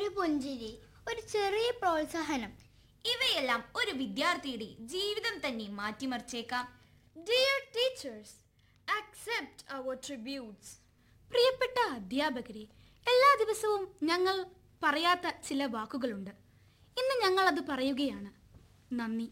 പുഞ്ചിരി ഒരു ചെറിയ പ്രോത്സാഹനം ഇവയെല്ലാം ഒരു വിദ്യാർത്ഥിയുടെ ജീവിതം തന്നെ മാറ്റിമറിച്ചേക്കാം Dear teachers, accept our tributes. പ്രിയപ്പെട്ട അധ്യാപകരെ എല്ലാ ദിവസവും ഞങ്ങൾ പറയാത്ത ചില വാക്കുകളുണ്ട് ഇന്ന് ഞങ്ങൾ അത് പറയുകയാണ് നന്ദി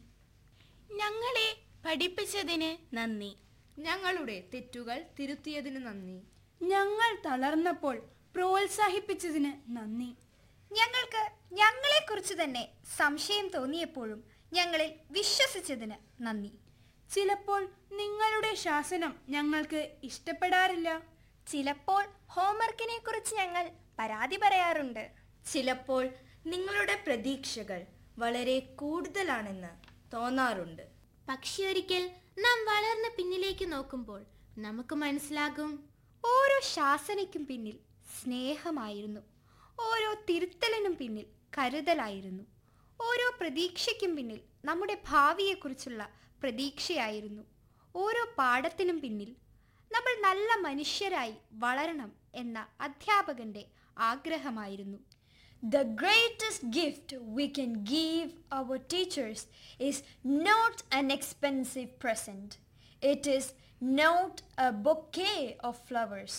ഞങ്ങളെ പഠിപ്പിച്ചതിന് നന്ദി ഞങ്ങളുടെ തെറ്റുകൾ തിരുത്തിയതിന് നന്ദി ഞങ്ങൾ തളർന്നപ്പോൾ പ്രോത്സാഹിപ്പിച്ചതിന് നന്ദി ഞങ്ങൾക്ക് ഞങ്ങളെക്കുറിച്ച് തന്നെ സംശയം തോന്നിയപ്പോഴും ഞങ്ങളിൽ വിശ്വസിച്ചതിന് നന്ദി ചിലപ്പോൾ നിങ്ങളുടെ ശാസനം ഞങ്ങൾക്ക് ഇഷ്ടപ്പെടാറില്ല ചിലപ്പോൾ ഹോംവർക്കിനെ കുറിച്ച് ഞങ്ങൾ പരാതി പറയാറുണ്ട് ചിലപ്പോൾ നിങ്ങളുടെ പ്രതീക്ഷകൾ വളരെ കൂടുതലാണെന്ന് തോന്നാറുണ്ട് പക്ഷെ ഒരിക്കൽ നാം വളർന്ന പിന്നിലേക്ക് നോക്കുമ്പോൾ നമുക്ക് മനസ്സിലാകും ഓരോ ശാസനയ്ക്കും പിന്നിൽ സ്നേഹമായിരുന്നു ഓരോ തിരുത്തലിനും പിന്നിൽ കരുതലായിരുന്നു ഓരോ പ്രതീക്ഷയ്ക്കും പിന്നിൽ നമ്മുടെ ഭാവിയെക്കുറിച്ചുള്ള പ്രതീക്ഷയായിരുന്നു ഓരോ പാഠത്തിനും പിന്നിൽ നമ്മൾ നല്ല മനുഷ്യരായി വളരണം എന്ന അധ്യാപകന്റെ ആഗ്രഹമായിരുന്നു The greatest gift we can give our teachers is not an expensive present. It is not a bouquet of flowers.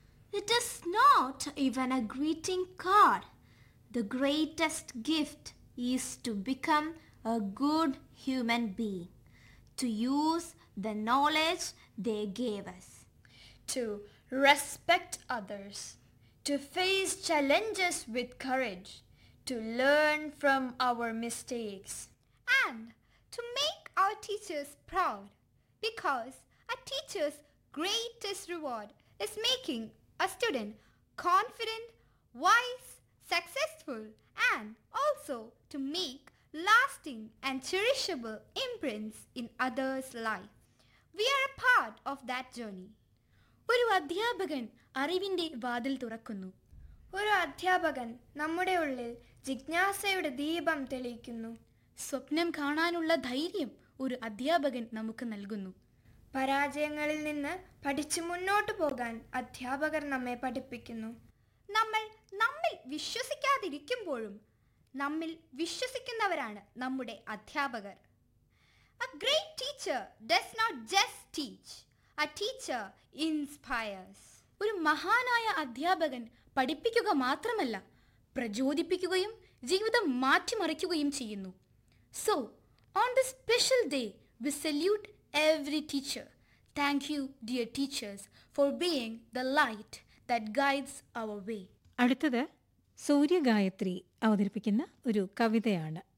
It is not even a greeting card. The greatest gift is to become a good human being, to use the knowledge they gave us. To respect others. To face challenges with courage. To learn from our mistakes. and to make our teachers proud because a teacher's greatest reward is making a student confident, wise, successful, and also to make lasting and cherishable imprints in others' life. We are a part of that journey. ഒരു അധ്യാപകൻ അറിവിന്റെ വാതിൽ തുറക്കുന്നു ഒരു അധ്യാപകൻ നമ്മുടെ ഉള്ളിൽ ജിജ്ഞാസയുടെ ദീപം തെളിയിക്കുന്നു സ്വപ്നം കാണാനുള്ള ധൈര്യം ഒരു അധ്യാപകൻ നമുക്ക് നൽകുന്നു പരാജയങ്ങളിൽ നിന്ന് പഠിച്ചു മുന്നോട്ട് പോകാൻ അധ്യാപകർ നമ്മെ പഠിപ്പിക്കുന്നു നമ്മൾ നമ്മിൽ വിശ്വസിക്കാതിരിക്കുമ്പോഴും നമ്മിൽ വിശ്വസിക്കുന്നവരാണ് നമ്മുടെ അധ്യാപകർ a great teacher does not just teach a teacher inspires ഒരു മഹാനായ അധ്യാപകൻ പഠിപ്പിക്കുക മാത്രമല്ല പ്രചോദിപ്പിക്കുകയും ജീവിതം മാറ്റിമറിക്കുകയും ചെയ്യുന്നു so on the special day we salute every teacher thank you dear teachers for being the light that guides our way അടുത്തത് സൂര്യഗായത്രി അവതരിപ്പിക്കുന്ന ഒരു കവിതയാണ്